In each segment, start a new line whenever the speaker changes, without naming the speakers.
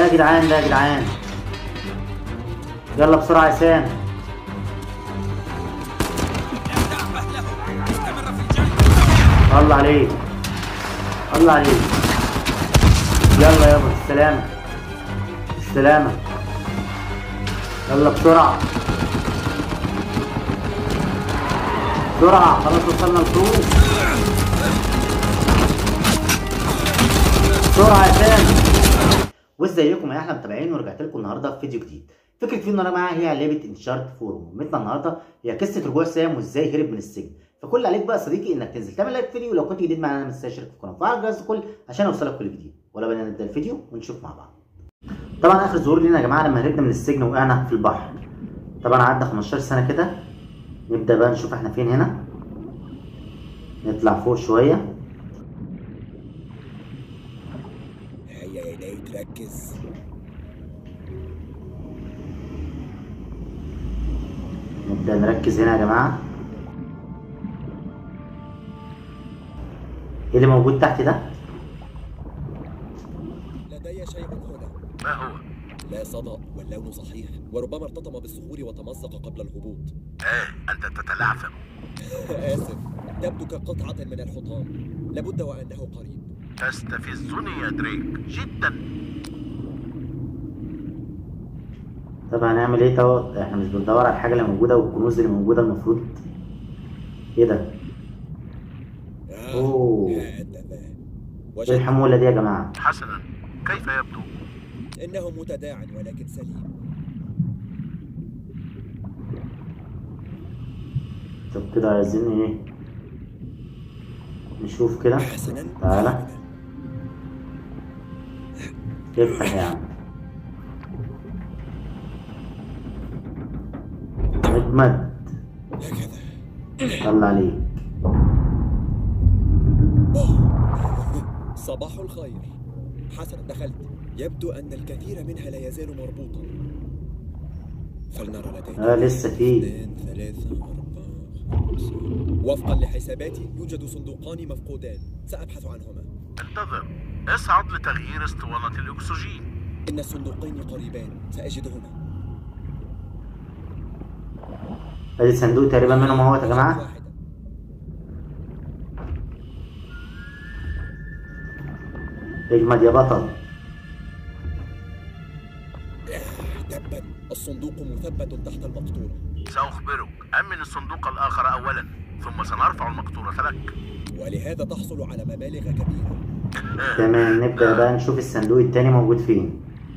يا جدعان ده يا جدعان يلا بسرعة يا سام الله عليك الله عليك يلا يابا السلامة السلامة يلا بسرعة بسرعة خلاص وصلنا لفوق بسرعة يا سام وازيكم يا احلى متابعين ورجعت لكم النهارده في فيديو جديد فكره فيديو معايا هي لعبه انشارت فورم مهمتنا النهارده هي قصه رجوع سام وازاي هرب من السجن فكل عليك بقى يا صديقي انك تنزل تعمل لايك فيديو ولو كنت جديد معانا ما تنساش تشترك في القناه وتفعل جرس الكل عشان يوصلك كل جديد ولا بقى نبدا الفيديو ونشوف مع بعض طبعا اخر ظهور لينا يا جماعه لما هربنا من السجن وقعنا في البحر طبعا عدى 15 سنه كده نبدا بقى نشوف احنا فين هنا نطلع فوق شويه
هيا يا ليت ركز
نبدا نركز هنا يا جماعه ايه اللي موجود تحت ده
لدي شيء هنا
ما هو؟
لا صدى واللون صحيح وربما ارتطم بالصخور وتمزق قبل الهبوط
ايه أنت تتلعثم
آسف تبدو كقطعة من الحطام لابد وأنه قريب
تستفزني يا دريك جدا
طب هنعمل ايه طب احنا مش بندور على الحاجه اللي موجوده والكنوز اللي موجوده المفروض ايه ده
آه،
أوه.
هكذا
ايه
وجدت
الحموله دي يا جماعه
حسنا كيف يبدو؟
إنه متداع ولكن سليم
طب كده عايزين ايه نشوف كده
حسنا
تعالى افتح يا عم اجمد
هكذا
طلع عليك
أوه. صباح الخير حسنا دخلت يبدو أن الكثير منها لا يزال مربوطا فلنرى لدينا
اه لسه في
اثنين ثلاثة أربعة خمسة وفقا لحساباتي يوجد صندوقان مفقودان سأبحث عنهما
انتظر اصعد لتغيير اسطوانة الأكسجين
إن الصندوقين قريبان سأجدهما
ادي صندوق تقريبا منهم اهوت يا جماعه
واحدة.
اجمد يا بطل
تبا الصندوق مثبت تحت المقطورة
سأخبرك أمن الصندوق الآخر أولا ثم سنرفع المقطورة لك
ولهذا تحصل على مبالغ كبيرة
تمام نبدا بقى نشوف الصندوق التاني موجود فين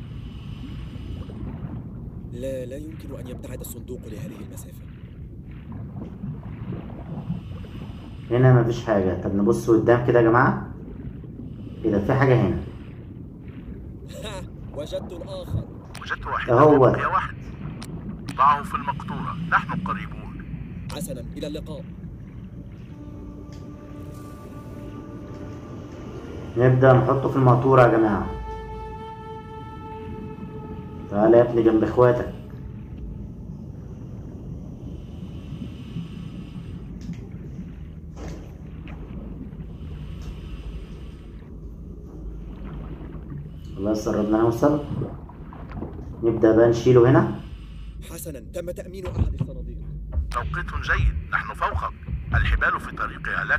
لا لا يمكن أن يبتعد الصندوق لهذه المسافة
هنا مفيش حاجه طب نبص قدام كده يا جماعه ايه ده في حاجه هنا
ها وجدت الآخر
وجدت واحدة
أهو.
بقي واحد ضعه في المقطورة نحن قريبون
حسنا إلى اللقاء
نبدأ نحطه في المقطورة يا جماعة تعالى يا ابني جنب اخواتك خلاص قربنا نوصل نبدأ بقى نشيله هنا
حسنا تم تأمين أحد الصناديق
توقيت جيد نحن فوقك الحبال في طريقها لك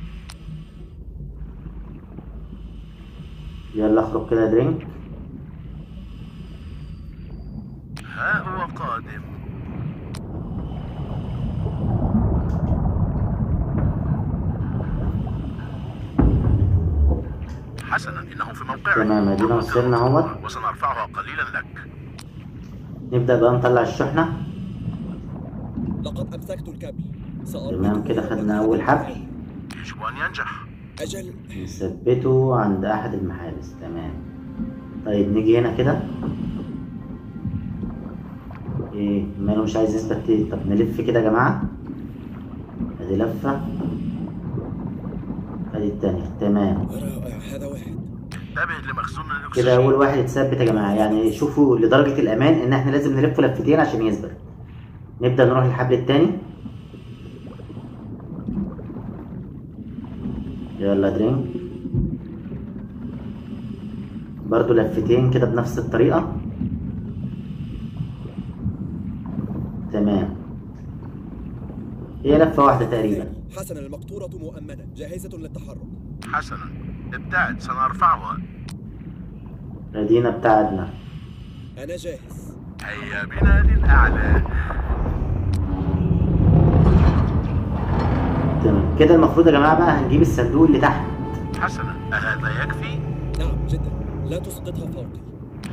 يلا اخرج كده يا درينك
ها هو قادم حسنا إنه في موقعه
تمام، ادينا وصلنا اهوت.
وسنرفعها قليلا لك
نبدأ بقى نطلع الشحنة
لقد أمسكت الكابل سأربطه
تمام كده خدنا أول حبل
يجب أن ينجح
أجل
نثبته عند أحد المحابس تمام طيب نيجي هنا كده ايه ماله مش عايز يثبت ايه طب نلف كده يا جماعة ادي لفة ادي التانية تمام
رائع هذا واحد
انتبه لمخزون الأكسجين
كده أول واحد يتثبت يا جماعة يعني شوفوا لدرجة الأمان إن احنا لازم نلفه لفتين عشان يثبت نبدأ نروح للحبل التاني يلا درينك برضو لفتين كده بنفس الطريقة تمام هي لفة واحدة تقريبا
حسنا المقطورة مؤمنة جاهزة للتحرك
حسنا ابتعد سنرفعها
ادينا ابتعدنا
أنا جاهز
هيا بنا للأعلى
تمام كده المفروض يا جماعة بقى هنجيب الصندوق اللي تحت
حسنا أهذا يكفي؟
نعم جدا لا تسقطها فوقي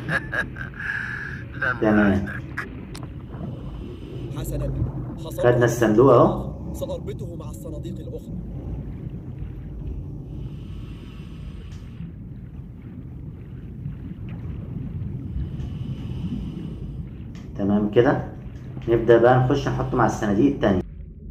لن
تمام.
أعدك
حسنا حصلت
خدنا الصندوق اهو
سأربطه مع الصناديق الأخرى
تمام كده نبدأ بقى نخش نحطه مع الصناديق التانية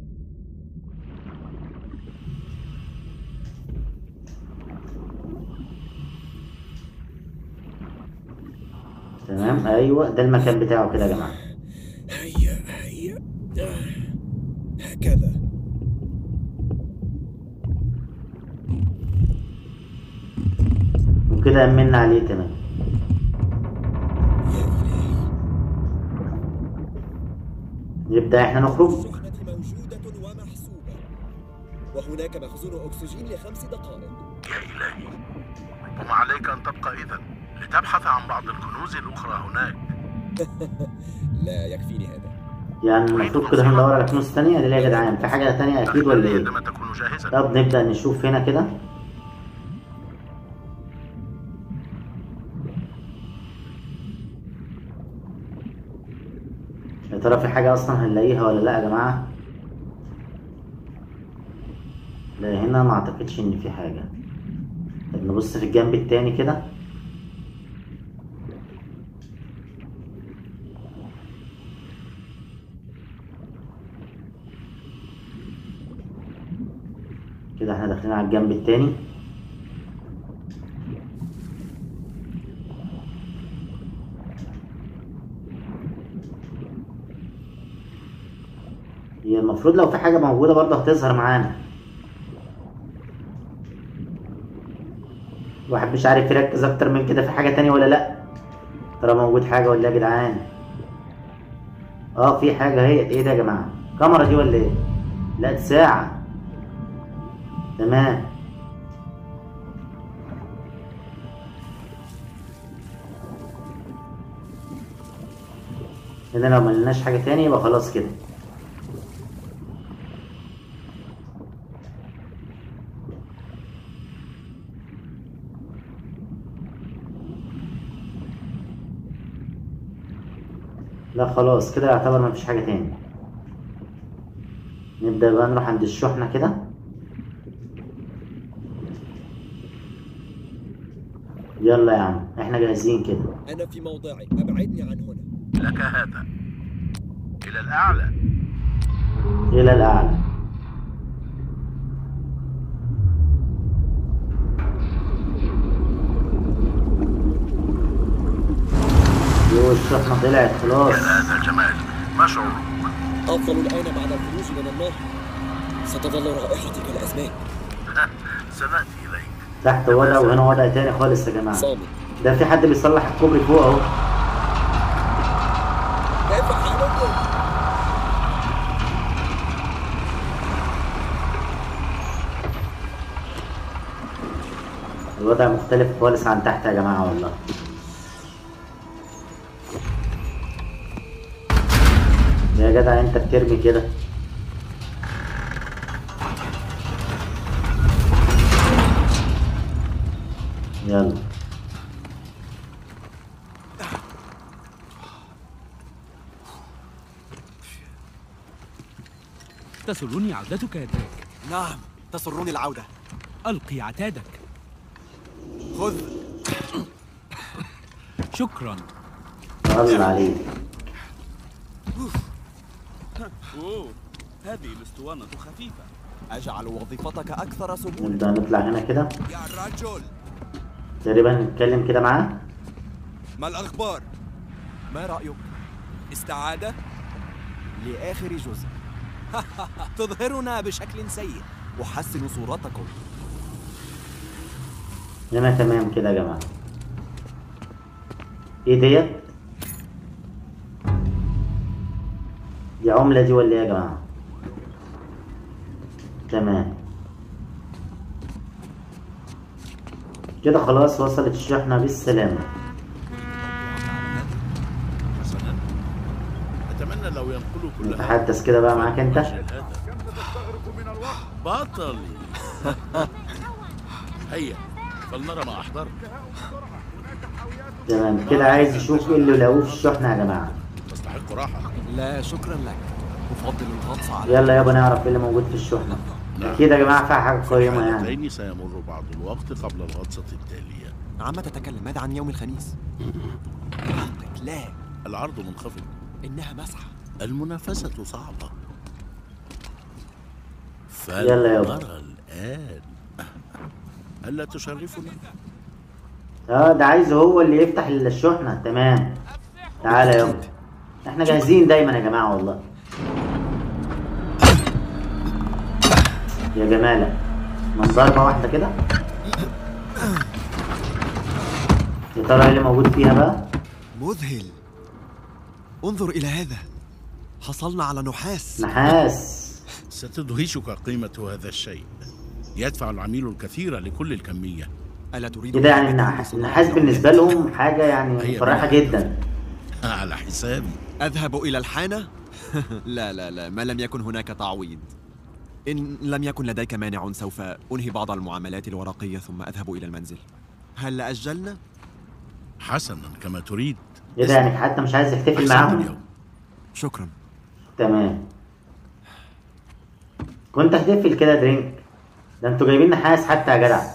تمام ايوه ده المكان بتاعه كده يا جماعه
هيا هيا آه. هكذا
وكده امنا عليه تمام
يا إلهي
نبدأ احنا نخرج
الشحنة موجودة ومحسوبة وهناك مخزون أكسجين لخمس دقائق
يا إلهي وما عليك أن تبقى إذا لتبحث عن بعض الكنوز الأخرى هناك
لا يكفيني هذا
يعني المفروض كده هندور على كنوز تانية ليه يا جدعان في حاجة تانية أكيد ولا
أخبرني
إيه؟
عندما تكون جاهزا
طب نبدأ نشوف هنا كده يا ترى في حاجة أصلا هنلاقيها ولا لأ يا جماعة؟ لا هنا ما أعتقدش إن في حاجة طب نبص في الجنب التاني كده كده احنا داخلين على الجنب التاني هي المفروض لو في حاجة موجودة برضه هتظهر معانا الواحد مش عارف يركز أكتر من كده في حاجة تانية ولا لأ ترى موجود حاجة ولا إيه يا جدعان اه في حاجة هي ايه ده يا جماعة كاميرا دي ولا ايه لا دي ساعة تمام هنا لو ملناش حاجة تاني يبقى خلاص كده لا خلاص كده يعتبر مفيش حاجة تاني نبدأ بقى نروح عند الشحنة كده يلا يا عم احنا جاهزين كده
أنا في موضعي أبعدني عن هنا
لك هذا إلى الأعلى
إلى الأعلى يو الشحنة طلعت خلاص
يا هذا الجمال ما شعورك
أفضل الآن بعد الخروج من النار ستظل رائحتي كالأسماك
سنأتي إليك
تحت وضع وهنا وضع تاني خالص يا جماعة
صامت
ده في حد بيصلح الكوبري فوق اهو
كيف حالكم؟
الوضع مختلف خالص عن تحت يا جماعة والله يا جدع انت بترمي كده يلا
تسرني عودتك يا دريك
نعم تسرني العودة
ألقي عتادك
خذ
شكرا
الله عليك
أوه هذه الاسطوانة خفيفة
أجعل وظيفتك أكثر سهولة
نبدأ نطلع هنا كده
يا رجل
تقريبا نتكلم كده معاه
ما الأخبار؟ ما رأيك؟ استعادة؟ لآخر جزء تظهرنا بشكل سيء أحسن صورتكم
هنا تمام كده يا جماعة ايه ديت دي عملة دي ولا ايه يا جماعة تمام كده خلاص وصلت الشحنة بالسلامة
حسنا أتمنى لو ينقلوا كل هذا
نتحدث كده بقى معاك انت
هذا بطل هيا فلنرى ما أحضرت
تمام كده عايز يشوف ايه اللي لقوه في الشحنة يا جماعة
تستحق راحة
لا شكرا لك أفضل الغطس على
يلا يابا نعرف ايه اللي موجود في الشحنة اكيد يا جماعة فيها حاجة
في
قيمة يعني
الحالتين سيمر بعض الوقت قبل الغطسة التالية
عم تتكلم ماذا عن يوم الخميس؟ حقك لا
العرض منخفض
إنها مسحة
المنافسة صعبة
يلا يابا.
فلنرى الآن ألا تشرفنا؟
اه ده عايز هو اللي يفتح الشحنة تمام تعالى يابا احنا جاهزين دايما يا جماعة والله يا جمالة من ضربة واحدة كده يا ترى ايه اللي موجود فيها بقى
مذهل انظر إلى هذا حصلنا على نحاس
نحاس
ستدهشك قيمة هذا الشيء يدفع العميل الكثير لكل الكمية
ألا تريد
كده يعني
أن
النح-
تصنع
النحاس
نوعاً
بالنسبة لهم حاجة يعني
هي
مفرحة
بقى.
جدا
على حسابي
أذهب إلى الحانة؟ لا لا لا ما لم يكن هناك تعويض إن لم يكن لديك مانع سوف أنهي بعض المعاملات الورقية ثم أذهب إلى المنزل هل أجلنا؟
حسنا كما تريد
ايه ده يعني حتى مش عايز يحتفل
أحسنت
معاهم
اليوم
شكرا
تمام كنت هتقفل كده درينك ده انتوا جايبين نحاس حتى يا جدع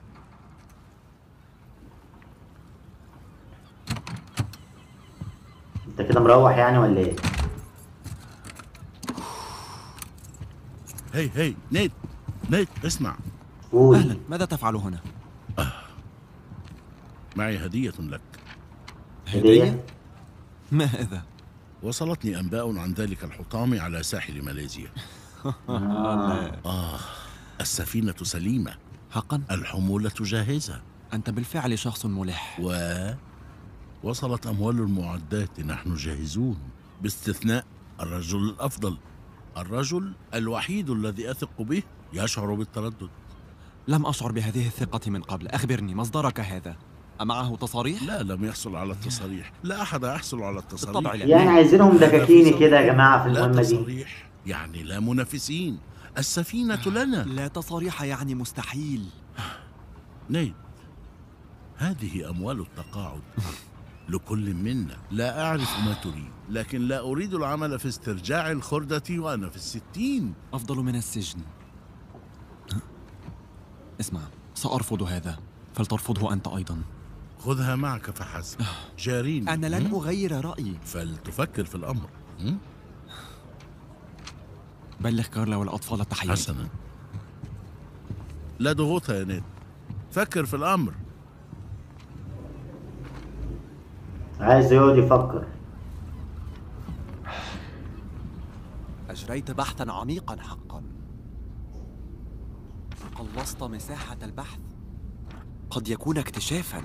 انت كده مروح يعني ولا ايه
هي هي نيت نيت اسمع
قول
أهلا ماذا تفعل هنا؟
معي هدية لك
هدية
ماذا؟
وصلتني أنباء عن ذلك الحطام على ساحل ماليزيا
آه.
آه السفينة سليمة
حقا
الحمولة جاهزة
أنت بالفعل شخص ملح
و وصلت أموال المعدات نحن جاهزون باستثناء الرجل الأفضل الرجل الوحيد الذي أثق به يشعر بالتردد
لم أشعر بهذه الثقة من قبل أخبرني مصدرك هذا أمعه تصاريح؟
لا لم يحصل على التصاريح لا أحد يحصل على التصاريح
بالطبع لا.
يعني عايزينهم دكاكيني كده يا جماعة في
لا
المهمة دي
تصاريح يعني لا منافسين السفينة لنا
لا تصاريح يعني مستحيل
نيد هذه أموال التقاعد لكل منا لا أعرف ما تريد لكن لا أريد العمل في استرجاع الخردة وأنا في الستين
أفضل من السجن اسمع سأرفض هذا فلترفضه أنت أيضا
خذها معك فحسب جارين
أنا لن
م?
أغير رأيي
فلتفكر في الأمر م?
بلغ كارلا والأطفال التحيات
حسنا لا ضغوط يا نيد فكر في الأمر
عايز يقعد يفكر
أجريت بحثا عميقا حقا قلصت مساحة البحث قد يكون اكتشافا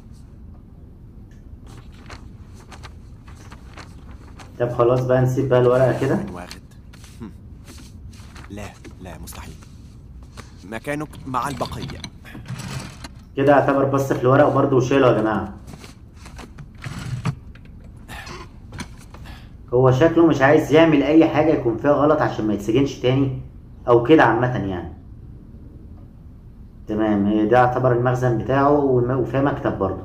طب خلاص بقى نسيب بقى الورقة كده
من واخد هم. لا لا مستحيل مكانك مع البقية
كده اعتبر بص في الورق برضه وشيله يا جماعة هو شكله مش عايز يعمل اي حاجة يكون فيها غلط عشان ما يتسجنش تاني او كده عامة يعني تمام هي ده يعتبر المخزن بتاعه والم- وفيها مكتب برضه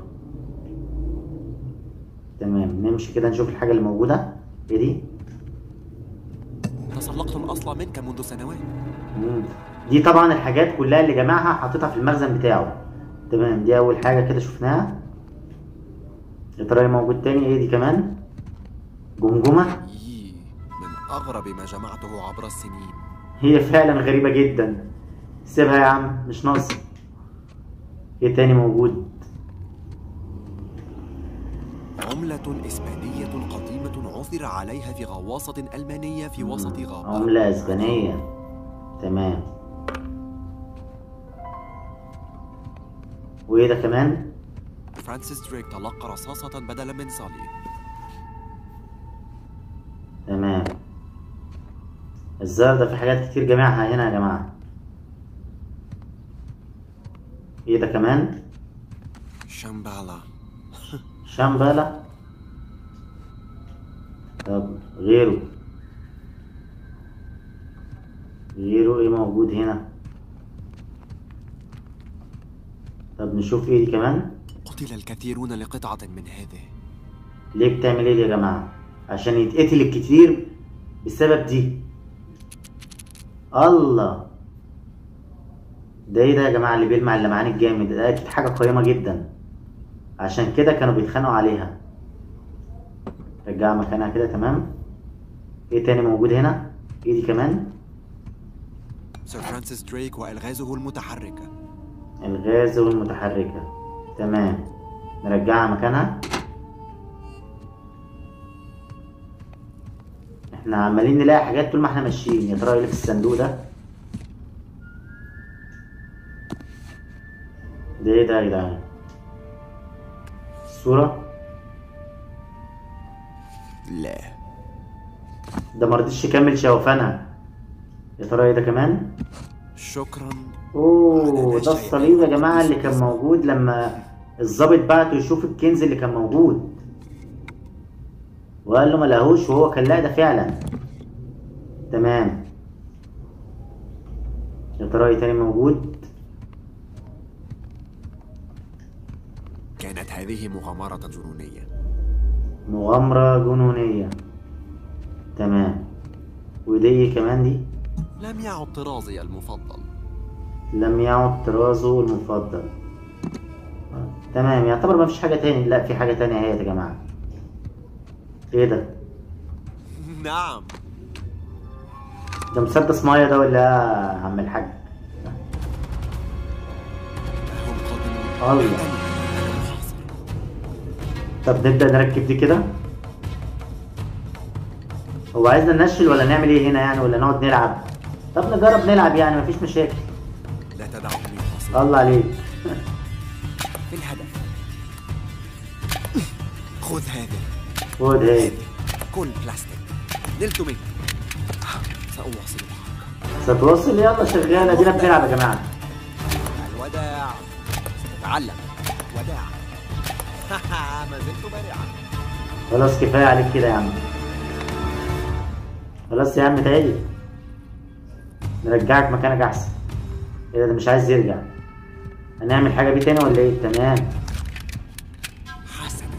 تمام نمشي كده نشوف الحاجة اللي موجودة ايه دي
تسلقت الأصل منك منذ سنوات
مم. دي طبعا الحاجات كلها اللي جمعها حاططها في المخزن بتاعه تمام دي اول حاجه كده شفناها يا ترى إيه موجود تاني ايه دي كمان جمجمه
يي من أغرب ما جمعته عبر السنين
هي فعلا غريبه جدا سيبها يا عم مش ناقصه ايه تاني موجود
عملة إسبانية قديمة عثر عليها في غواصة ألمانية في وسط غابة
عمله اسبانيه تمام وايه ده كمان
فرانسيس دريك تلقى رصاصة بدلا من صليب
تمام الزر ده في حاجات كتير جميعها هنا يا جماعة ايه ده كمان
شامبالا
شامبالا طب غيره غيره ايه موجود هنا طب نشوف ايه دي كمان
قتل الكثيرون لقطعة من هذه
ليه بتعمل ايه دي يا جماعة عشان يتقتل الكتير بسبب دي الله ده ايه ده يا جماعة اللي بيلمع اللمعان الجامد ده اكيد حاجة قيمة جدا عشان كده كانوا بيتخانقوا عليها رجعها مكانها كده تمام ايه تاني موجود هنا ايه دي كمان
سير فرانسيس دريك وألغازه المتحركة
الغاز والمتحركة تمام نرجعها مكانها احنا عمالين نلاقي حاجات طول ما احنا ماشيين يا ترى ايه اللي في الصندوق ده ده ايه ده يا جدعان الصورة
لا
ده مرضيش يكمل شوفانها يا ترى ايه ده كمان
شكرا
اوه ده الصليب يا جماعة اللي كان موجود لما الضابط بعته يشوف الكنز اللي كان موجود وقال له ما لقاهوش وهو كان لاقي ده فعلا تمام يا ترى ايه تاني موجود
كانت هذه مغامرة جنونية
مغامرة جنونية تمام ودي ايه كمان دي
لم يعد طرازي المفضل
لم يعد طرازه المفضل آه، تمام يعتبر ما فيش حاجة تاني لا في حاجة تانية اهي يا جماعة ايه ده
نعم
ده مسدس مية ده ولا يا عم الحاج
هم قادمون
الله طب نبدأ نركب دي كده هو عايزنا ننشل ولا نعمل ايه هنا يعني ولا نقعد نلعب طب نجرب نلعب يعني مفيش مشاكل
لا تدعهم ينفصلوا
الله عليك
في الهدف خذ هذا
خد هي
كل بلاستيك نلت منك سأواصل الحركة
ستوصل يلا شغال ادينا بنلعب يا جماعه
الوداع ستتعلم وداع ما زلت بارعا
خلاص كفايه عليك كده يا عم خلاص يا عم تعالي نرجعك مكانك احسن ايه ده ده مش عايز يرجع هنعمل حاجه بيه تاني ولا ايه تمام
حسنا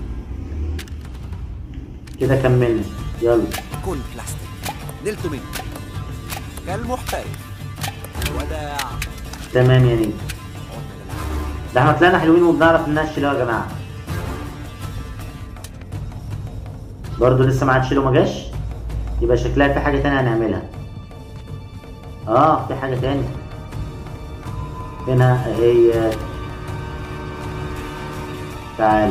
كده كملنا يلا
كل بلاستيك نلت منك كالمحترف الوداع
تمام يا نيجي
عدنا للعمل
ده احنا طلعنا حلوين وبنعرف ننشل اهو يا جماعه برضه لسه ما عادش له ما جاش يبقى شكلها في حاجه تانية هنعملها اه في حاجه تانية هنا هي تعال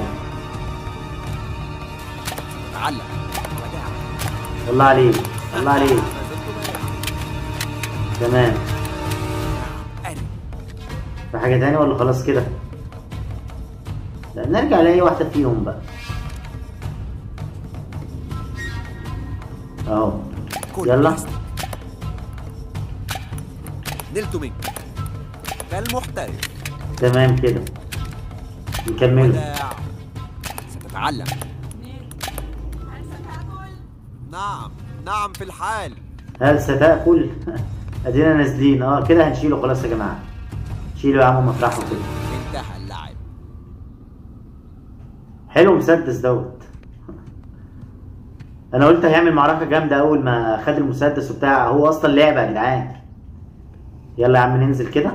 تعلم وداع
الله عليك الله عليك
ما زلت بارعا
تمام
أنا
في حاجه تانية ولا خلاص كده لا نرجع لاي واحده فيهم بقى اهو
كل
يلا.
بلاستيك. نلت منك كالمحترف
تمام كده نكمله
وداع ستتعلم نعم نعم في الحال
هل ستأكل؟ ادينا نازلين اه كده هنشيله خلاص يا جماعه شيله يا عم مطرحه كده
انتهى اللعب
حلو مسدس دوت انا قلت هيعمل معركه جامده اول ما خد المسدس وبتاع هو اصلا لعبه يا جدعان يلا يا عم ننزل كده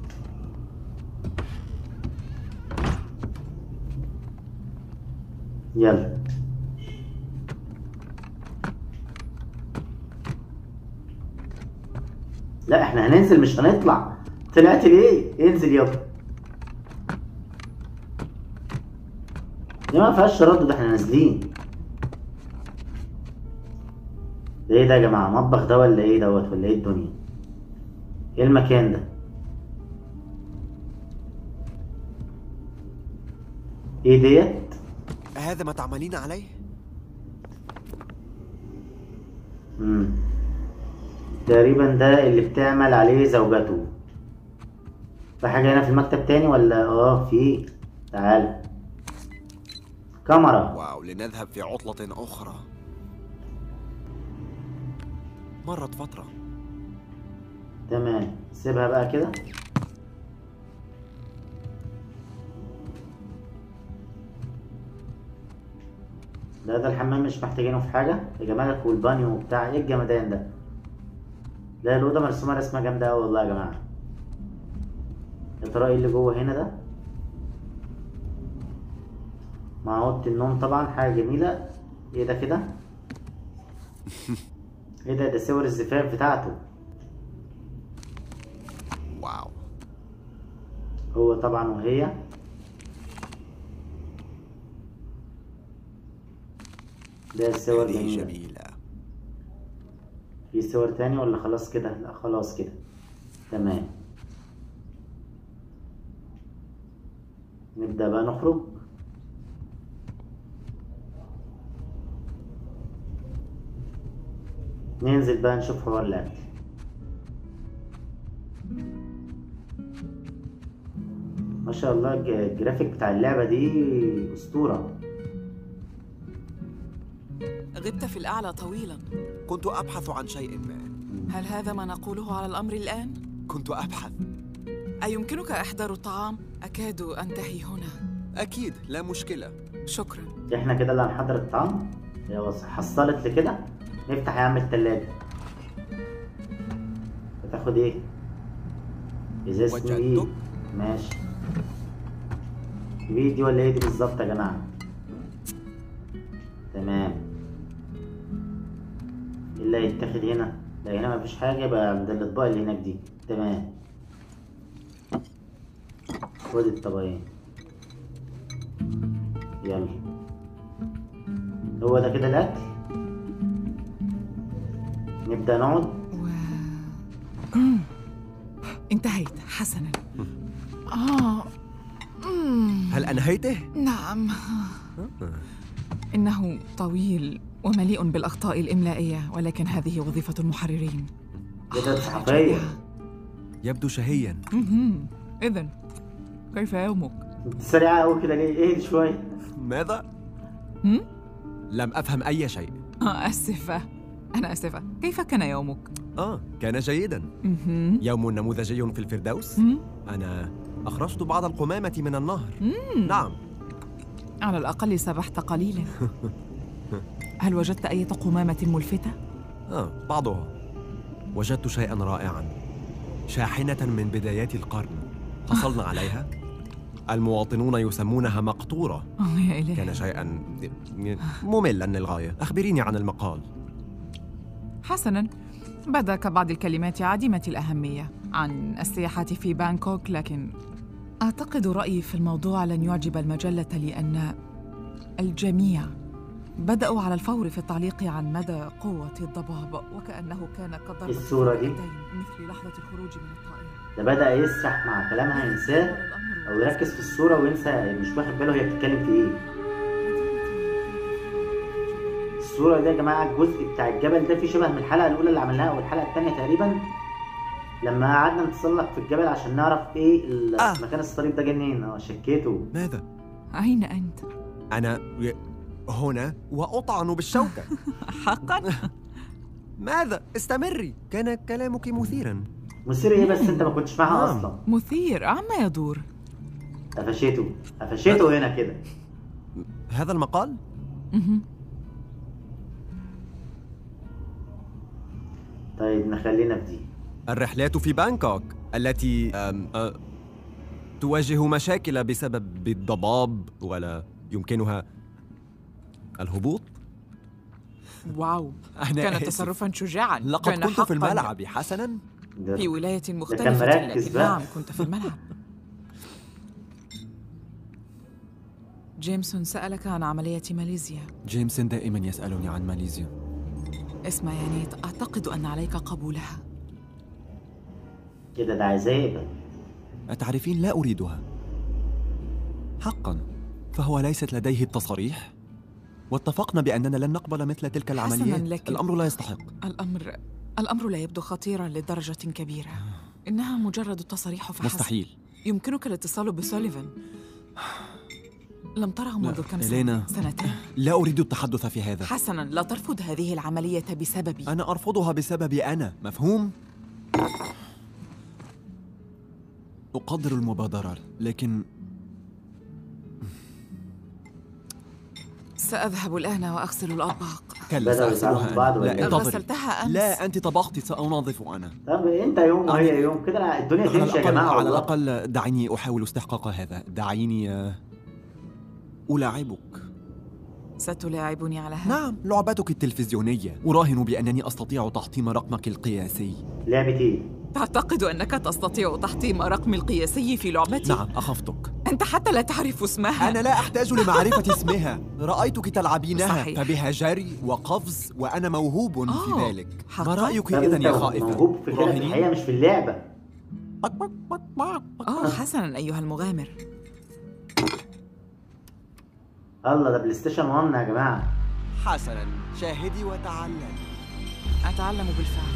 يلا لا احنا هننزل مش هنطلع طلعت ليه انزل يلا دي ما فيهاش تردد احنا نازلين ده ايه ده يا جماعه مطبخ ده ولا ايه دوت ولا ايه الدنيا ايه المكان ده ايه ديت
هذا ما تعملين عليه؟
مم. تقريبا ده اللي بتعمل عليه زوجته في حاجة هنا في المكتب تاني ولا اه في تعال كاميرا
واو لنذهب في عطلة أخرى مرت فترة
تمام سيبها بقى كده لا ده الحمام مش محتاجينه في حاجة يا جمالك والبانيو وبتاع ايه الجمدان ده لا الأوضة مرسومة رسمة جامدة أوي والله يا جماعة يا ترى ايه اللي جوه هنا ده مع اوضه النوم طبعا حاجه جميله ايه ده كده ايه ده ده صور الزفاف بتاعته
واو
هو طبعا وهي ده صور
هذه
جميله
جميلة
في صور تاني ولا خلاص كده لا خلاص كده تمام نبدأ بقى نخرج ننزل بقى نشوف حوار الأكل ما شاء الله الج- الجرافيك بتاع اللعبة دي أسطورة
غبت في الأعلى طويلا
كنت أبحث عن شيء ما
هل هذا ما نقوله على الأمر الآن؟
كنت أبحث
أيمكنك إحضار الطعام؟ أكاد أنتهي هنا
أكيد لا مشكلة
شكرا
احنا كده اللي هنحضر الطعام يا وص- حصلت لكده نفتح يا عم التلاجة هتاخد ايه ازازة
وجدتك؟
ايه ماشي دي دي ولا ايه دي بالظبط يا جماعة تمام ايه اللي هيتاخد هنا لا هنا مفيش حاجة يبقى عند الأطباق اللي هناك دي تمام خد الطبقين يلا هو ده كده الأكل نبدأ نقعد
و... مم. انتهيت حسنا آه مم.
هل أنهيته؟
نعم إنه طويل ومليء بالأخطاء الإملائية ولكن هذه وظيفة المحررين
كده صحفية
يبدو شهيا
إذن كيف يومك؟
انت سريعة أوي كده ليه؟ ايه شوية
ماذا؟
هم؟
لم أفهم أي شيء
آه آسفة أنا آسفة كيف كان يومك؟
آه كان جيدا
مهم.
يوم نموذجي في الفردوس
هم؟
أنا أخرجت بعض القمامة من النهر نعم
على الأقل سبحت قليلا هل وجدت أي قمامة ملفتة؟
آه بعضها وجدت شيئا رائعا شاحنة من بدايات القرن حصلنا عليها المواطنون يسمونها مقطورة
آه يا إلهي
كان شيئا مملا للغاية أخبريني عن المقال
حسنا بدا كبعض الكلمات عديمة الأهمية عن السياحة في بانكوك لكن أعتقد رأيي في الموضوع لن يعجب المجلة لأن الجميع بدأوا على الفور في التعليق عن مدى قوة الضباب وكأنه كان قد ضرب
الصورة دي؟
الرئتين مثل لحظة الخروج من الطائرة
ده بدأ يسرح مع كلامها ينساه
الأمر
أو يركز في الصورة وينسى مش واخد باله هي بتتكلم في ايه الصورة دي يا جماعة الجزء بتاع الجبل ده فيه شبه من الحلقة الأولى اللي عملناها أو الحلقة التانية تقريبا لما قعدنا نتسلق في الجبل عشان نعرف ايه ال-
آه.
مكان الصليب ده جه منين اه شكيته
ماذا؟
أين أنت؟
أنا هنا وأطعن بالشوكة
حقا؟
ماذا؟ استمري كان كلامك مثيرا
مثير ايه بس انت ما كنتش معاها
نعم.
اصلا
مثير عما يدور
قفشته قفشته هنا كده
هذا المقال؟
مهم.
طيب نخلينا في دي
الرحلات في بانكوك التي أم أ تواجه مشاكل بسبب الضباب ولا يمكنها الهبوط
واو
أنا
كان
آسف.
تصرفا شجاعا
لقد
كان
كنت في
حقاً
الملعب حسنا
ده
في ولاية مختلفة
مركز
لكن
بقى.
نعم كنت في الملعب جيمسون سألك عن عملية ماليزيا
جيمس دائما يسألني عن ماليزيا
اسمع يا نيت أعتقد أن عليك قبولها
كده ده عايزاه يقبل
أتعرفين لا أريدها حقا فهو ليست لديه التصاريح واتفقنا بأننا لن نقبل مثل تلك العمليات
لكن-
الأمر لا يستحق
الأمر الأمر لا يبدو خطيرا لدرجة كبيرة إنها مجرد تصاريح فحسب
مستحيل
يمكنك الاتصال بسوليفان لم تره منذ كم
إلينا.
سنة؟ سنتين
لا أريد التحدث في هذا
حسنا لا ترفض هذه العملية بسببي
أنا أرفضها بسببي أنا مفهوم؟ أقدر المبادرة لكن
سأذهب الآن وأغسل الأطباق
كلا
بدأوا
سأغسلها
يتعبوا بعض
أنا
ولا
لا
إيه؟
انتظري
غسلتها أمس
لا أنت طبختي سأنظف أنا
طب انت يوم وهي يوم كده الدنيا
على
تمشي يا
الأقل
جماعه
على
والله.
الأقل دعيني أحاول استحقاق هذا دعيني آه، ألاعبك
ستلاعبني على هذا
نعم لعبتك التلفزيونية أراهن بأنني أستطيع تحطيم رقمك القياسي
لعبه ايه؟
تعتقد أنك تستطيع تحطيم رقمي القياسي في لعبتي؟
نعم أخفتك
أنت حتى لا تعرف اسمها
أنا لا أحتاج لمعرفة اسمها رأيتك تلعبينها
صحيح.
فبها جري وقفز وأنا موهوب
آه،
في ذلك
حقاً؟
ما رأيك
طب
إذا
انت
يا خائفة؟
موهوب في كده في
راهنين؟
الحقيقه مش في اللعبه
أوه حسنا أيها المغامر
الله ده بلاي ستيشن 1 يا جماعه
حسنا شاهدي وتعلمي
أتعلم بالفعل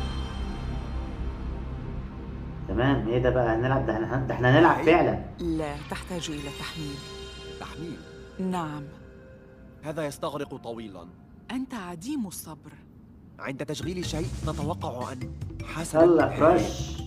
تمام ايه ده بقى هنلعب ده احنا ده احنا هنلعب فعلا
لا تحتاج إلى تحميل
تحميل
نعم
هذا يستغرق طويلا
أنت عديم الصبر
عند تشغيل شيء نتوقع أن حسنا
يلا كراش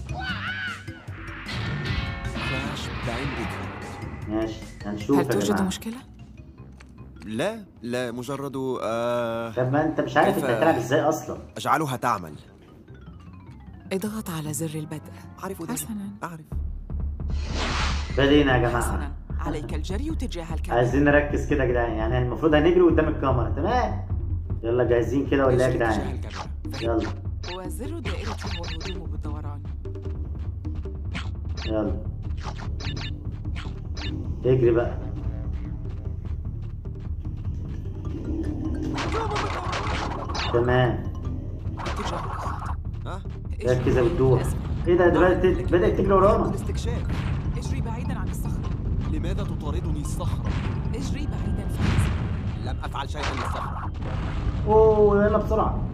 كراش بانديكوت
ماشي هنشوف
هل
يا
توجد
جماعه
مشكلة؟
لا لا مجرد آه
طب ما انت مش عارف انت
كيف-
هتلعب ازاي اصلا
أجعلها تعمل
اضغط على زر البدء
أعرف ذلك
حسنا
أعرف
بدينا يا جماعه
حسنا عليك الجري تجاه الكاميرا
عايزين نركز كده يا جدعان يعني المفروض هنجري قدام الكاميرا تمام يلا جاهزين كده ولا ايه يا
اجري
جدعان
تجاه الكاميرا.
يلا
وزر الدائرة هو الهجوم بالدوران
يلا اجري بقى تمام
اتجاه الخاطئ
ها؟
ركز يا بتدوح ايه ده ده بدأت بدأت تجري ورانا
الاستكشاف
اجري بعيدا عن الصخرة
لماذا تطاردني الصخرة؟
اجري بعيدا فاز
لم أفعل شيئا للصخرة
اوه يلا بسرعة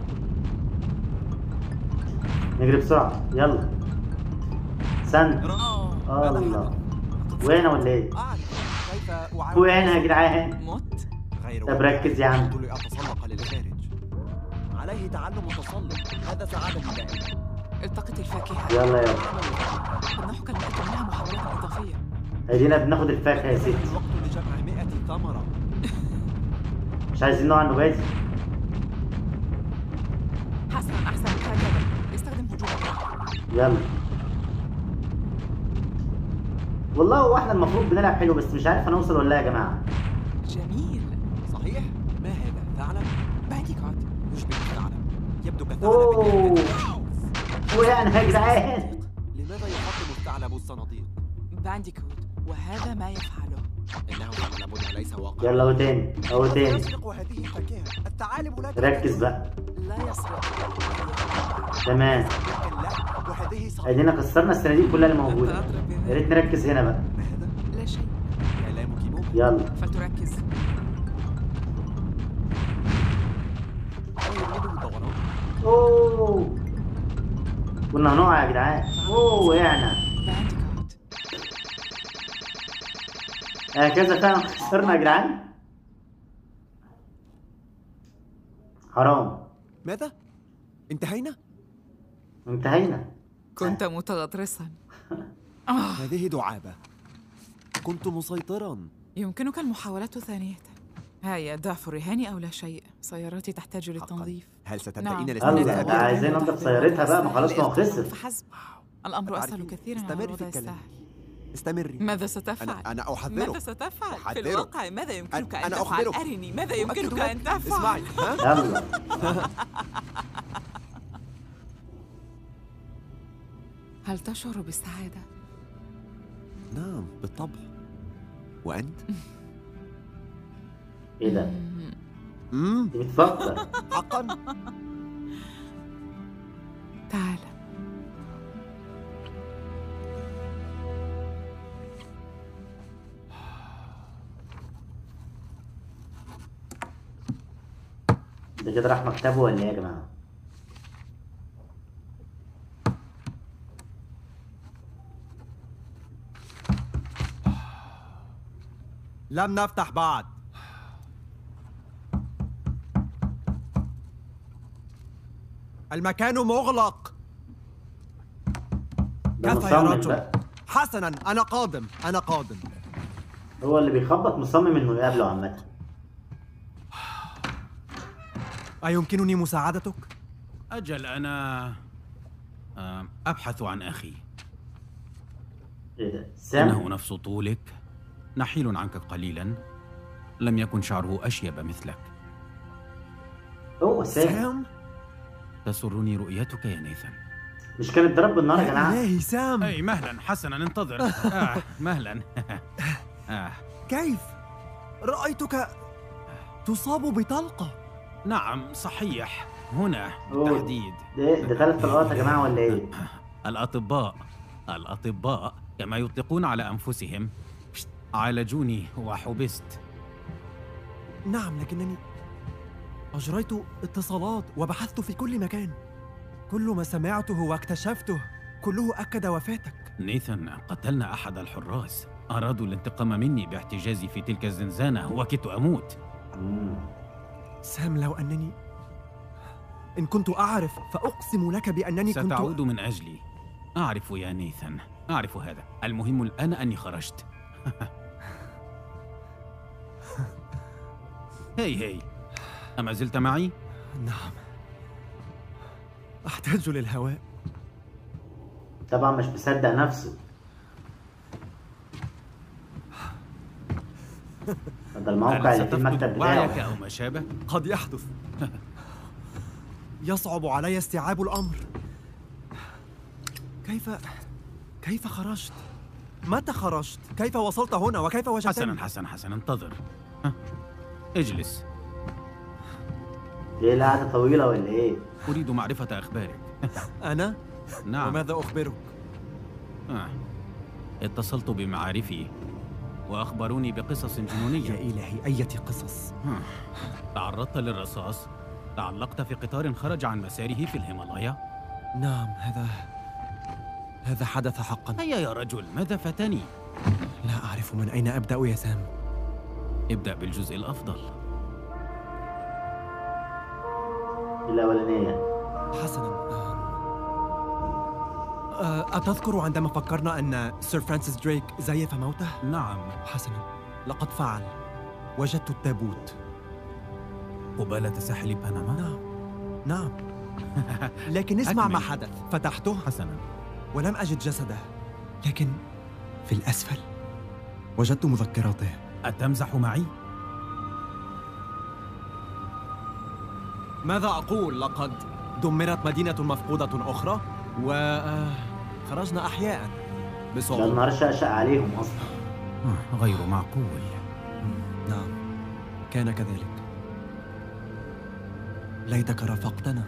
نجري بسرعة يلا سند الله وين ولا ايه؟
أعرف كيف أعاود
وين يا جدعان؟
مت
غير
طب ركز يا عم.
أريد لأتسلق للخارج عليه تعلم التسلق هذا سعادتي دائما
التقط الفاكهة
يلا يلا
نحك المئة منها محاولات إضافية
ادينا بناخد الفاكهة يا ستي
الوقت لجمع مئة ثمرة
مش عايزين نوع النباتي
حسنا أحسن هكذا استخدم هجومك
يلا والله هو احنا المفروض بنلعب حلو بس مش عارف هنوصل ولا لا يا جماعة
جميل
صحيح؟ ما هذا؟ ثعلب؟
بانديكوت
يشبه الثعلب يبدو
اوه
كثعلب
وين يا جدعان؟
لماذا يحطم الثعلب الصناديق؟
بانديكوت وهذا ما يفعله
إنه ثعلب وليس واقع
يلا اهو تاني اهو تاني
يسرق هذه الفاكهة الثعالب لا
ركز بقى
لا يسرق
تمام
تلك لا وهذه صعبة
ادينا كسرنا الصناديق كلها اللي موجودة يا ريت نركز هنا بقى
ما هذا؟
لا شيء
كلامك ممكن
يلا
فلتركز
هل يريد الدوران؟
اوه كنا هنقع يا جدعان اوه وقعنا
بانديكوت
هكذا فعلا خسرنا يا جدعان حرام
ماذا؟ انتهينا؟
انتهينا
كنت متغطرسا آه.
هذه دعابة كنت مسيطرا
يمكنك المحاولة ثانية هيا ضعف الرهان أو لا شيء سيارتي تحتاج للتنظيف
هل ستبدأين
نعم.
الاستعداد
الله،
لها؟
ده عايزين ننظف سيارتها بقى، ما خلاص ما هو خسر.
فحسب الأمر أسهل
تعرفين،
كثيرا على
استمري في
الوضع
الكلام.
السهل
استمري
ماذا ستفعل؟
أنا أنا أحذرك
ماذا ستفعل؟ في
أحذرك.
الواقع ماذا يمكنك
أنا-
أن
أنا
تفعل؟
أخبرك.
أرني ماذا
أؤكد
يمكنك
لك.
أن تفعل؟
اسمعي ها؟
يلا
هل تشعر بالسعادة؟
نعم بالطبع وأنت؟
ايه ده؟
امم
دي بتفكر
حقا
تعال
ده كده راح مكتبه ولا ايه يا جماعه
لم نفتح بعد المكان مغلق
ده
كفى يا
مصمم
رجل
بقى
حسنا انا قادم انا قادم
هو اللي بيخبط مصمم انه يقابله عامه
ايمكنني مساعدتك
أجل أنا آه، أبحث عن أخي
ايه ده
إنه
سام
نفس طولك نحيل عنك قليلا لم يكن شعره أشيب مثلك
هو سام
سام
تسرني رؤيتك يا نيثن
مش كان اتضرب بالنار يا
يا
جماعه
الهي سام
أي مهلا حسنا انتظر آه مهلا آه
كيف رايتك تصاب بطلقه
نعم صحيح هنا
أوه.
بالتحديد
ده ده ثلاث طلقات يا جماعه ولا ايه
الأطباء الأطباء كما يطلقون على أنفسهم عالجوني وحبست
نعم لكنني اجريت اتصالات وبحثت في كل مكان كل ما سمعته واكتشفته كله اكد وفاتك
نيثن قتلنا أحد الحراس أرادوا الانتقام مني باحتجازي في تلك الزنزانة وكدت أموت
مم.
سام لو انني ان كنت اعرف فاقسم لك بانني كنت
ستعود من أجلي أعرف يا نيثن أعرف هذا المهم الآن أني خرجت هي هي أما زلت معي؟
نعم احتاج للهواء
طبعا مش مصدق نفسه ده الموقع
هل
اللي فيه المكتب
ستفقد وعيك
بتاعه
أو ما شابه؟
قد يحدث يصعب علي استيعاب الامر كيف كيف خرجت متى خرجت كيف وصلت هنا وكيف وجدتني
حسنا حسنا حسنا انتظر ها، اجلس
ايه القعده طويله ولا ايه
أريد معرفة أخبارك
انا
نعم
وماذا اخبرك
آه. اتصلت بمعارفي وأخبروني بقصص
يا
جنونية
الهي اية قصص
آه. تعرضت للرصاص تعلقت في قطار خرج عن مساره في الهيمالايا
نعم هذا هذا حدث حقا
هيا يا رجل ماذا فتني
لا اعرف من اين ابدا يا سام
ابدأ بالجزء الأفضل
الاولانيه
حسنا آم. آه، أتذكر عندما فكرنا أن سير فرانسيس دريك زيف موته؟
نعم
حسنا لقد فعل وجدت التابوت
قبالة ساحل بنما
نعم نعم لكن اسمع
أكمل.
ما حدث فتحته
حسنا
ولم أجد جسده لكن في الأسفل وجدت مذكراته
أتمزح معي؟
ماذا أقول لقد دمرت مدينة مفقودة أخرى وخرجنا أحياء
ده
بصعوبة
النهار شقشق عليهم اصلا
آه، غير معقول
نعم كان كذلك ليتك رافقتنا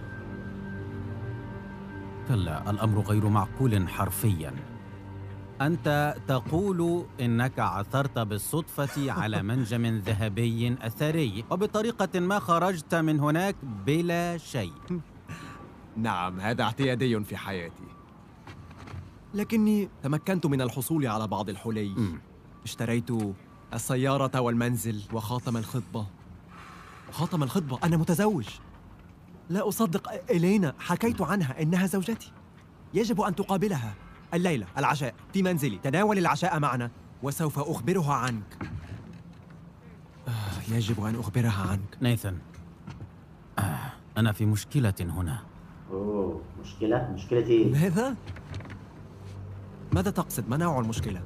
كلا الأمر غير معقول حرفيا أنت تقول إنك عثرت بالصدفة على منجم ذهبي أثري وبطريقة ما خرجت من هناك بلا شيء
نعم هذا اعتيادي في حياتي لكني تمكنت من الحصول على بعض الحلي
مم.
اشتريت السيارة والمنزل وخاتم الخطبة خاتم الخطبة أنا متزوج لا أصدق إلينا حكيت عنها إنها زوجتي يجب أن تقابلها الليلة العشاء في منزلي تناول العشاء معنا وسوف أخبرها عنك آه يجب أن أخبرها عنك
نيثن آه، أنا في مشكلة هنا
اوه مشكله مشكله ايه
ماذا؟ ماذا تقصد؟ ما نوع المشكلة؟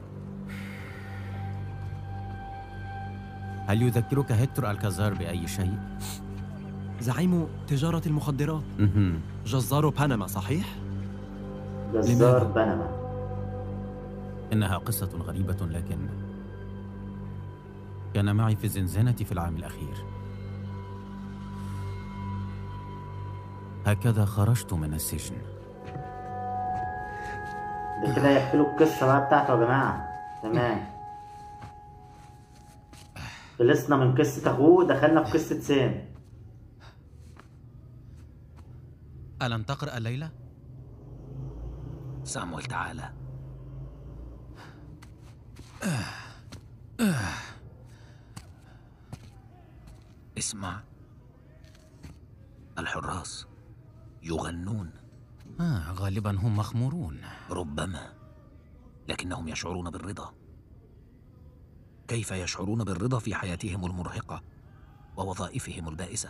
هل يذكرك هيكتور الكازار بأي شيء؟
زعيم تجارة المخدرات
مهم.
جزار بنما صحيح؟
جزار
لماذا؟
بنما
إنها قصة غريبة لكن كان معي في الزنزانة في العام الأخير هكذا خرجت من السجن
ده كده يحكي له القصه بقى بتاعته يا جماعه تمام خلصنا من قصه اخوه دخلنا في قصه سام
ألن تقرأ الليلة؟
سامويل تعالى اسمع الحراس يغنون
آه غالبا هم مخمورون
ربما لكنهم يشعرون بالرضا كيف يشعرون بالرضا في حياتهم المرهقه ووظائفهم البائسه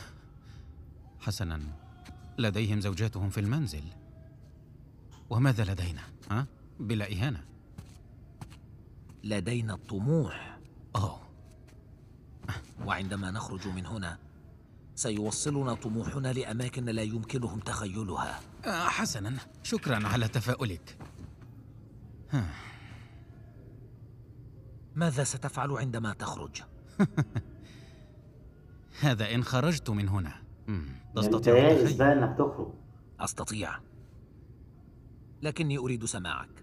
حسنا لديهم زوجاتهم في المنزل وماذا لدينا؟ ها؟ بلا إهانة
لدينا الطموح
أوه
وعندما نخرج من هنا سيوصلنا طموحنا لاماكن لا يمكنهم تخيلها
آه حسنا شكرا على تفاؤلك
ماذا ستفعل عندما تخرج
هذا إن خرجت من هنا مم،
انت
تستطيع
يائس
التخيل
بقى انك تخرج
استطيع لكني اريد سماعك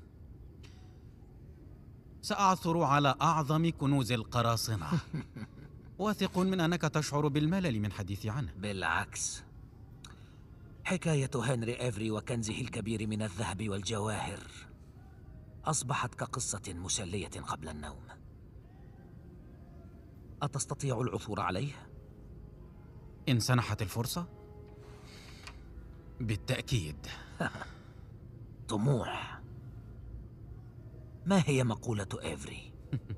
سأعثر على أعظم كنوز القراصنة واثق من أنك تشعر بالملل من حديثي عنه
بالعكس حكايه هنري ايفري وكنزه الكبير من الذهب والجواهر اصبحت كقصه مسليه قبل النوم اتستطيع العثور عليه
إن سنحت الفرصة بالتأكيد
طموح ما هي مقوله ايفري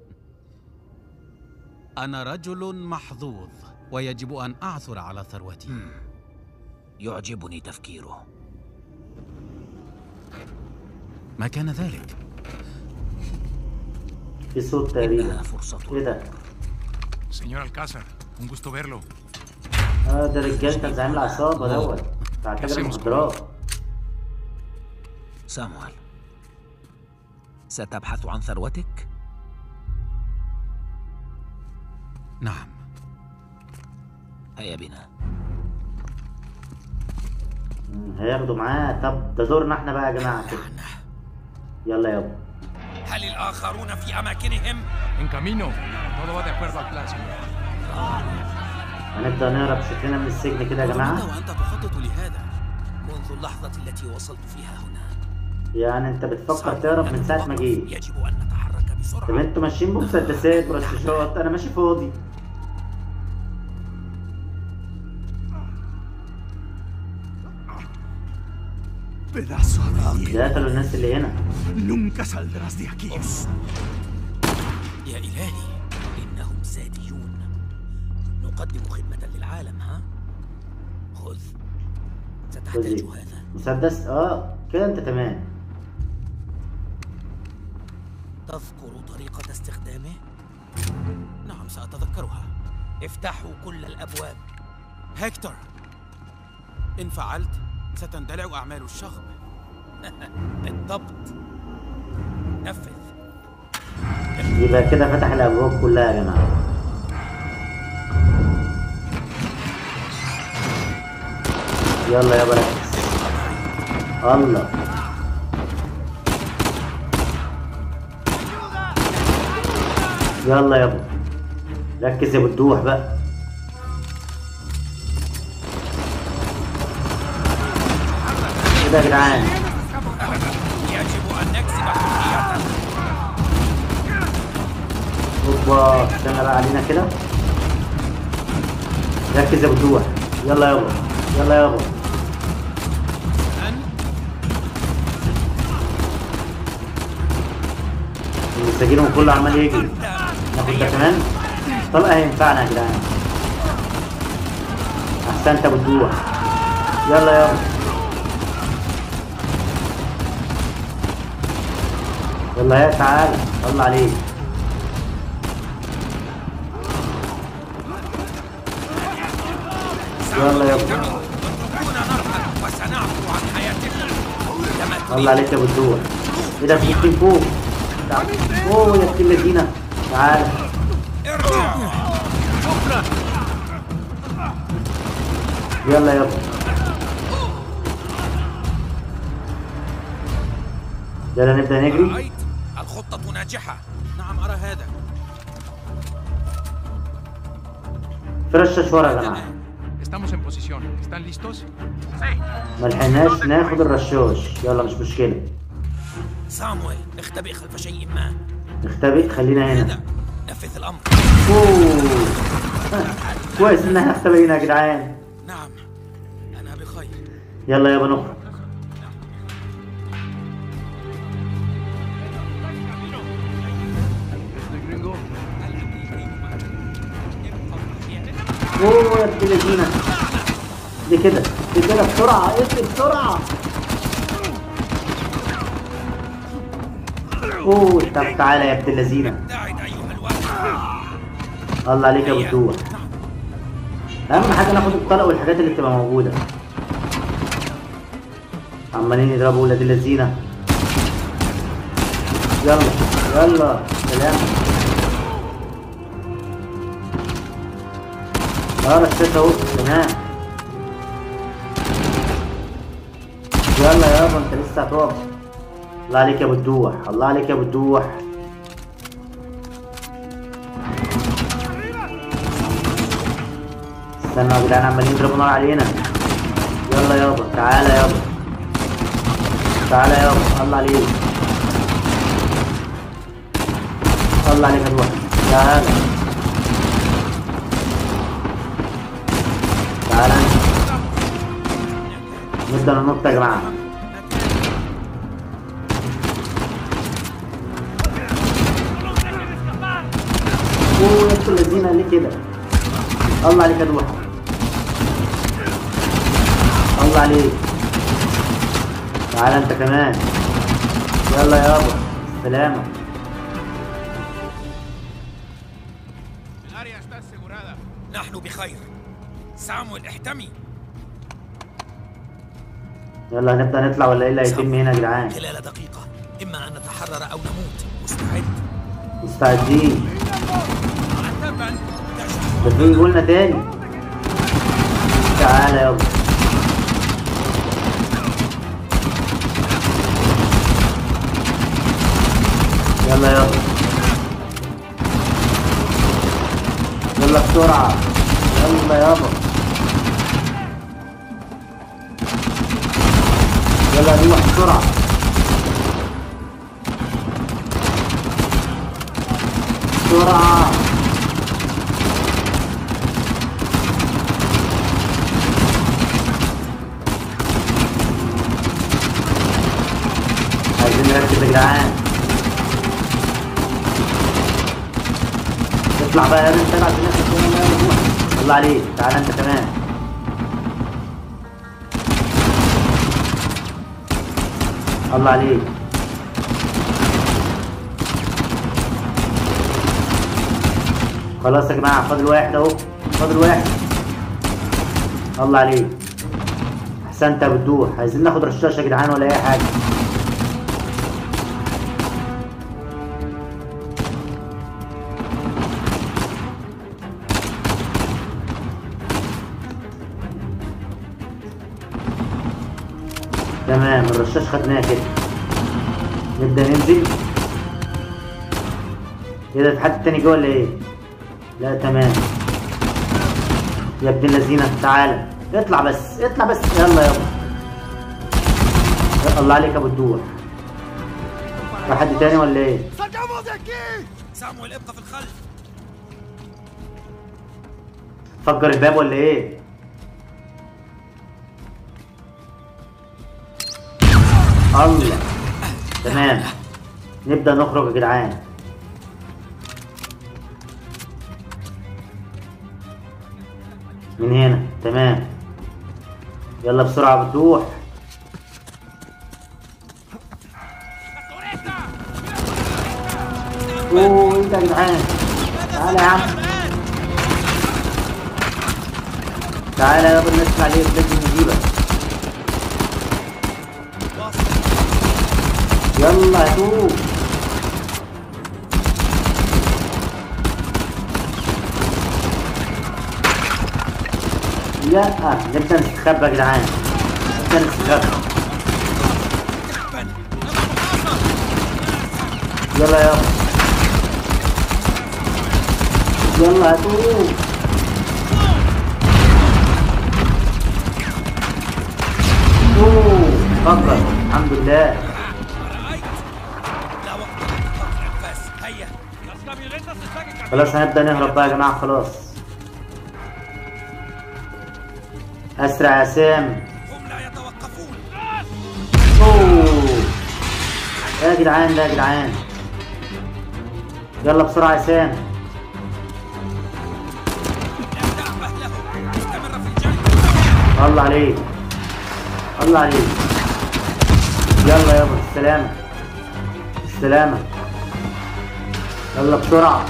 أنا رجل محظوظ ويجب أن أعثر على ثروتي
يعجبني تفكيره
ما كان ذلك
في صوت
انها
تقريبا
فرصه
ايه ده؟
Señor Alcázar, un gusto verlo.
اه ده رجالتك زعيم العصابة دوت بتاع تاجر
اسمه
المخدرات
سامويل ستبحث عن ثروتك
نعم
هيا بنا
مم، هياخدوا معاه طب ده دورنا احنا بقى يا جماعة كده يلا يابا
هل الآخرون في أماكنهم؟
En camino. Todo va de acuerdo al plan, señor.
هنبدأ نهرب شكلنا من السجن كده يا جماعة
وأنت تخطط لهذا منذ اللحظة التي وصلت فيها هنا
يعني انت بتفكر تهرب من ساعة ما جيت
يجب أن نتحرك
طب
بسرعة
انتوا ماشيين بمسدسات ورشاشات انا ماشي فاضي
Pedazo de
ده قتلوا الناس اللي هنا
Nunca saldrás de aquí.
يا إلهي إنهم ساديون نقدم خدمة للعالم ها؟ خذ ستحتاج
خذ
هذا
مسدس اه كده انت تمام
تذكر طريقة استخدامه؟ نعم سأتذكرها افتحوا كل الأبواب هكتور إن فعلت ستندلع أعمال الشغب بالضبط نفذ
يبقى كده فتح الابواب كلها يا جماعة يلا يابا ركز الله يلا يابا ركز يا بتدوح بقى كده يا جدعان
يجب أن نكسب حريتنا
اوبا استنى بقى علينا كده ركز يا بتدوح يلا يابا يلا يابا المساجين كله عمال يجري ناخد ده كمان طلقه هينفعنا يا جدعان احسنت يا بتدوح يلا يابا يلا يا تعالى طلع عليك يلا يابا
اتركونا نرحل وسنعفو عن حياتكم كما
الله عليك يا بتدوح ايه ده في اتنين فوق تعال. اوه يا ابن الذين تعالى
ارجع
يلا يابا يلا نبدأ نجري
رأيت الخطة ناجحة نعم أرى هذا
فرش ورا يا جماعة
Estamos en posición. ¿Están listos?
ما لحقناش ناخد الرشاش يلا مش مشكله
صامويل اختبئ خلف شيء ما
نختبئ خلينا هنا
نفذ الأمر
اوه كويس ان احنا اختبئنا يا جدعان
نعم أنا بخير
يلا يابا نخرج اوه يا ابن اللذينه دي كده دي كده بسرعه اقفل بسرعه اوه طب تعالى يا ابن اللذينه الله عليك يا بتوح اهم حاجه ناخد الطلق والحاجات اللي بتبقى موجوده عمالين يضربوا ولاد اللذينه يلا يلا سلام اه رشاش اهو تمام يلا يابا انت لسه هتقف الله عليك يا ابو الدوح الله عليك يا ابو الدوح استنى يا جدعان عمالين يضربوا نار علينا يلا يابا تعالى يابا تعالى يابا الله عليك الله عليك يا دوح تعالى تعالى نبدأ ننط يا جماعة اوه يا ابن الذين ليه كده الله عليك يا دوح الله عليك تعالى انت كمان يلا يابا سلامة
نحن بخير صامويل احتمي
يلا هنبدأ نطلع ولا ايه اللي هيتم هنا يا جدعان
خلال دقيقة إما أن نتحرر أو نموت مستعد
مستعدين ده في قلنا تاني تعالى يابا يلا يابا يلا بسرعة يلا يابا يلا نروح بسرعة بسرعة عايزين نركز يا جدعان اطلع بقى يا بنت تبع الناس الله عليك تعالى انت كمان الله عليك خلاص يا جماعة فاضل واحد اهو فاضل واحد الله عليك احسنت يا بتدوح عايزين ناخد رشاشة يا جدعان ولا اي حاجة تمام الرشاش خدناه كده نبدأ ننزل ايه ده في حد تاني جوه ولا ايه؟ لا تمام يا ابن اللذينة تعالى اطلع بس اطلع بس يلا يابا الله عليك يا ابو الدوح في حد تاني ولا ايه؟
صامويل ابقى في الخلف
فجر الباب ولا ايه؟ الله تمام نبدأ نخرج يا جدعان من هنا تمام يلا بسرعة بتروح اوه انت يا جدعان تعالى يا عم تعالى يابا الناس عليك لازم نجيبك يلا يا توب لا نبدا نستخبى يا جدعان نبدا نستخبى يلا يابا يلا يا توب فكر الحمد لله
رأيت؟ لا وقت لقطع الأنفاس هيا
خلاص هنبدأ نهرب بقى يا جماعة خلاص أسرع يا سام
هم لا يتوقفون
أوه يا جدعان ده يا جدعان يلا بسرعة يا سام
لا دع مهله استمر في الجري
الله عليك الله عليك يلا يابا السلامة السلامة يلا بسرعة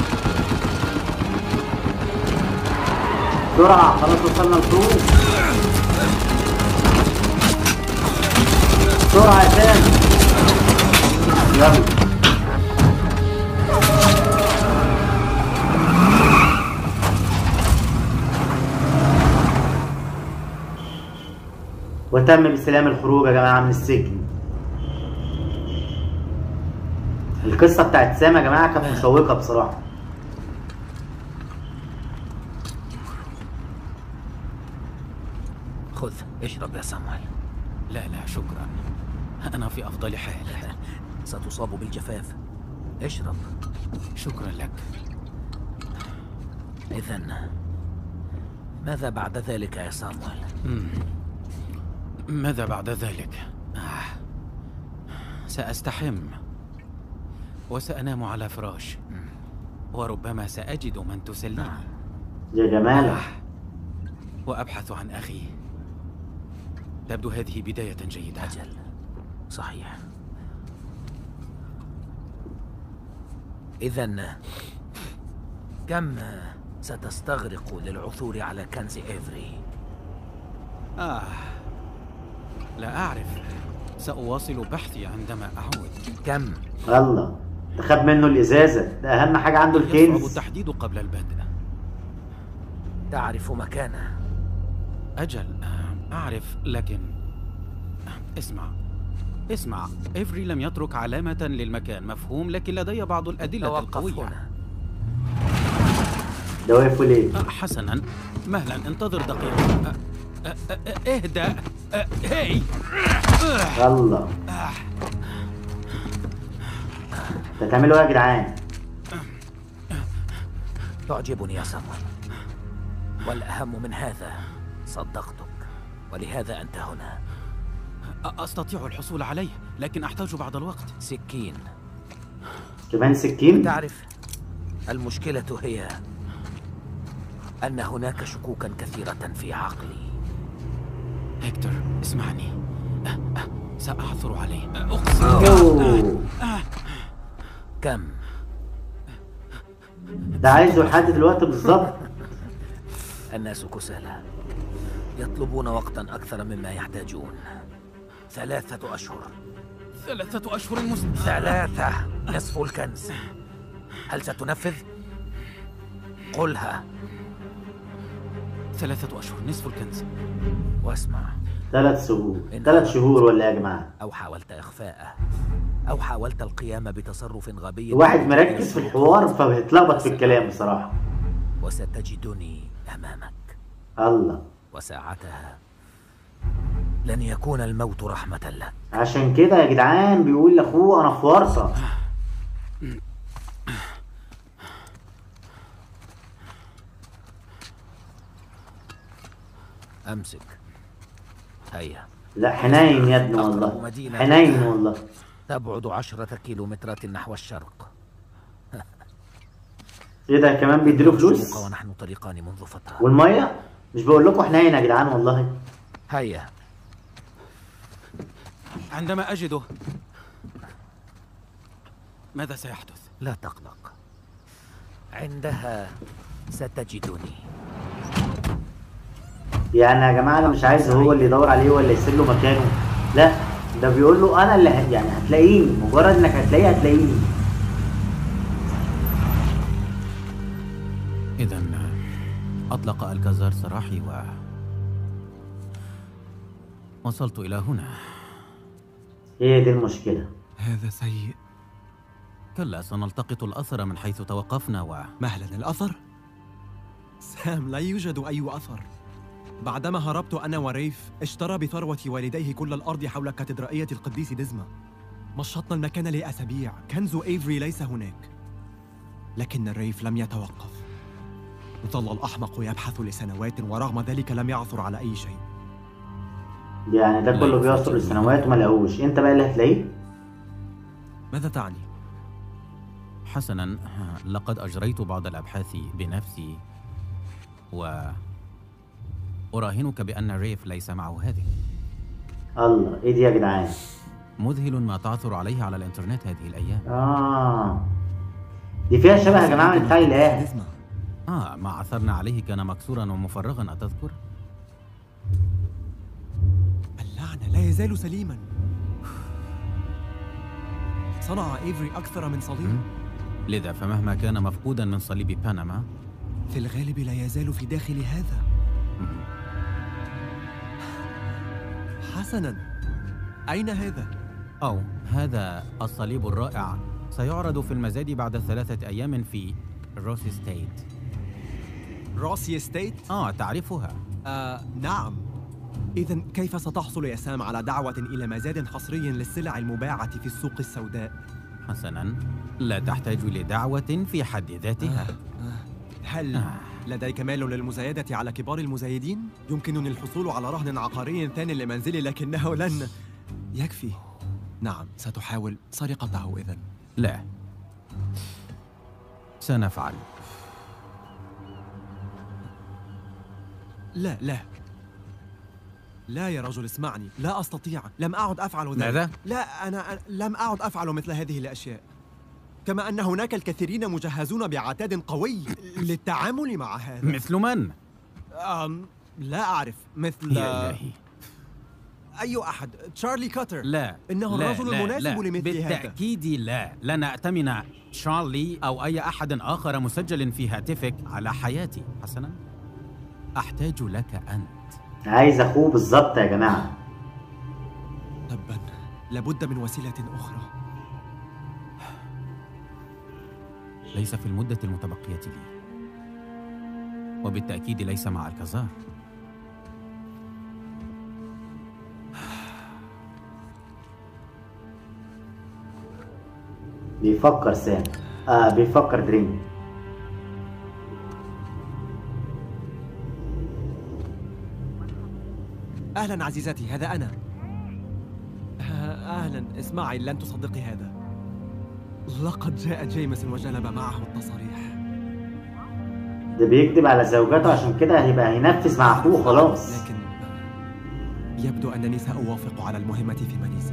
بسرعة خلاص وصلنا الخروج بسرعة يا سام يلا وتم بسلام الخروج يا جماعة من السجن القصة بتاعت سام يا جماعة كانت مشوقة بصراحة
خذ اشرب يا سامويل
لا لا شكرا أنا في أفضل حال
ستصاب بالجفاف اشرب
شكرا لك
إذا ماذا بعد ذلك يا سامويل؟
مم. ماذا بعد ذلك؟ آه. سأستحم وسأنام على فراش وربما سأجد من تسليني
يا جمالك
وأبحث عن أخي تبدو هذه بداية جيدة
أجل صحيح إذا كم ستستغرق للعثور على كنز إيفري؟
آه لا أعرف سأواصل بحثي عندما أعود
كم الله ده خد منه الإزازة ده أهم حاجة عنده
يصعب
الكنز
التحديد قبل البدء
تعرف مكانه
أجل آه، أعرف لكن آه، اسمع اسمع إفري لم يترك علامة للمكان مفهوم لكن لدي بعض الأدلة
توقف
القوية
هنا
ده واقف ليه؟
آه، حسنا مهلا انتظر دقيقة آه، آه، آه، اهدأ آه، هاي آه،
الله ده تعملوا ايه يا جدعان؟
تعجبني يا سامويل والأهم من هذا صدقتك ولهذا أنت هنا
أستطيع الحصول عليه لكن أحتاج بعض الوقت
سكين
كمان سكين؟
تعرف المشكلة هي أن هناك شكوكا كثيرة في عقلي
هكتور اسمعني آه، آه، سأعثر عليه آه، أقسم
أوه.
كم
ده عايزه لحد دلوقتي بالظبط
الناس كسالى يطلبون وقتا أكثر مما يحتاجون ثلاثة أشهر
ثلاثة أشهر مست...
ثلاثة نصف الكنز هل ستنفذ؟ قلها
ثلاثة أشهر نصف الكنز
واسمع
ثلاث شهور ثلاث شهور ولا يا جماعة؟
أو حاولت إخفاءه أو حاولت القيام بتصرف غبي
الواحد مركز في الحوار فبيتلخبط في الكلام بصراحة
وستجدني أمامك
الله
وساعتها لن يكون الموت رحمة لك
عشان كده يا جدعان بيقول لاخوه انا في ورطة
أمسك هيا
لا حنين يا ابني
أقرب
والله
مدينة
حنين والله
تبعد عشرة كيلومترات نحو الشرق
ايه ده كمان بيديله فلوس
الشروق ونحن طريقان منذ فترة
والمية مش بقول لكم حنين يا جدعان والله
هيا
عندما أجده ماذا سيحدث؟
لا تقلق عندها ستجدني
يعني يا جماعة انا مش عايز هو اللي يدور عليه ولا يسيب له مكانه لا ده بيقول له انا اللي ه... يعني هتلاقيني مجرد انك هتلاقيه هتلاقيني
إذا أطلق الكازار سراحي و وصلت إلى هنا
هي دي المشكلة
هذا سيء
كلا سنلتقط الأثر من حيث توقفنا و
مهلا الأثر؟ سام لا يوجد أي أثر بعدما هربت أنا وريف اشترى بثروة والديه كل الأرض حول كاتدرائية القديس ديزما مشطنا المكان لأسابيع كنز إيفري ليس هناك لكن الريف لم يتوقف ظل الأحمق يبحث لسنوات ورغم ذلك لم يعثر على أي شيء
يعني ده كله
لا
بيعصر
يفوت
لسنوات وما لقوش انت بقى اللي هتلاقيه
ماذا تعني؟
حسنا لقد أجريت بعض الأبحاث بنفسي و أراهنك بأن ريف ليس معه هذه
الله ايه دي يا جدعان
مذهل ما تعثر عليه على الإنترنت هذه الأيام
اه دي فيها شبه يا جماعه من بتاع الاله
ديزما
آه ما عثرنا عليه كان مكسورا ومفرغا أتذكر
اللعنة لا يزال سليما صنع إيفري أكثر من صليب
م? لذا فمهما كان مفقودا من صليب بنما
في الغالب لا يزال في داخل هذا
م-
حسنا أين هذا؟
أو هذا الصليب الرائع سيعرض في المزاد بعد ثلاثة أيام في روسي ستيت
روسي ستيت؟
آه تعرفها
آه نعم إذا كيف ستحصل يا سام على دعوة إلى مزاد حصري للسلع المباعة في السوق السوداء؟
حسنا لا تحتاج لدعوة في حد ذاتها
هل
آه.
لديك مال للمزايدة على كبار المزايدين؟ يمكنني الحصول على رهن عقاري ثاني لمنزلي لكنه لن يكفي نعم ستحاول سرقته إذا
لا سنفعل
لا لا لا يا رجل اسمعني لا أستطيع لم أعد أفعل ذلك
ماذا؟
لا أنا أنا لم أعد أفعل مثل هذه الأشياء كما أن هناك الكثيرين مجهزون بعتاد قوي للتعامل مع هذا
مثل من؟
أم لا أعرف مثل
يا إلهي
أي أحد تشارلي كاتر
لا
إنه
لا
الرجل
لا
المناسب
لا
لمثل هذا.
بالتأكيد لا لن أأتمن شارلي أو أي أحد آخر مسجل في هاتفك على حياتي حسنا أحتاج لك أنت
عايز اخوه بالظبط يا جماعه
تبا لابد من وسيلة أخرى
ليس في المدة المتبقية لي وبالتأكيد ليس مع الكزار
بيفكر سام اه بيفكر دريم
أهلا عزيزتي هذا أنا آه، أهلا اسمعي لن تصدقي هذا لقد جاء جيمس وجلب معه التصاريح
ده بيكذب على زوجته عشان كده هيبقى هينفذ مع اخوه خلاص
لكن يبدو أنني سأوافق على المهمة في ماليزيا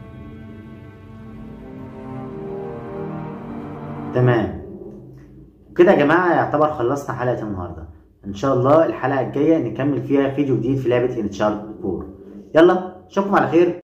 تمام كده يا جماعه يعتبر خلصنا حلقه النهارده ان شاء الله الحلقه الجايه نكمل فيها فيديو جديد في لعبه انشارد 4 يلا اشوفكم على خير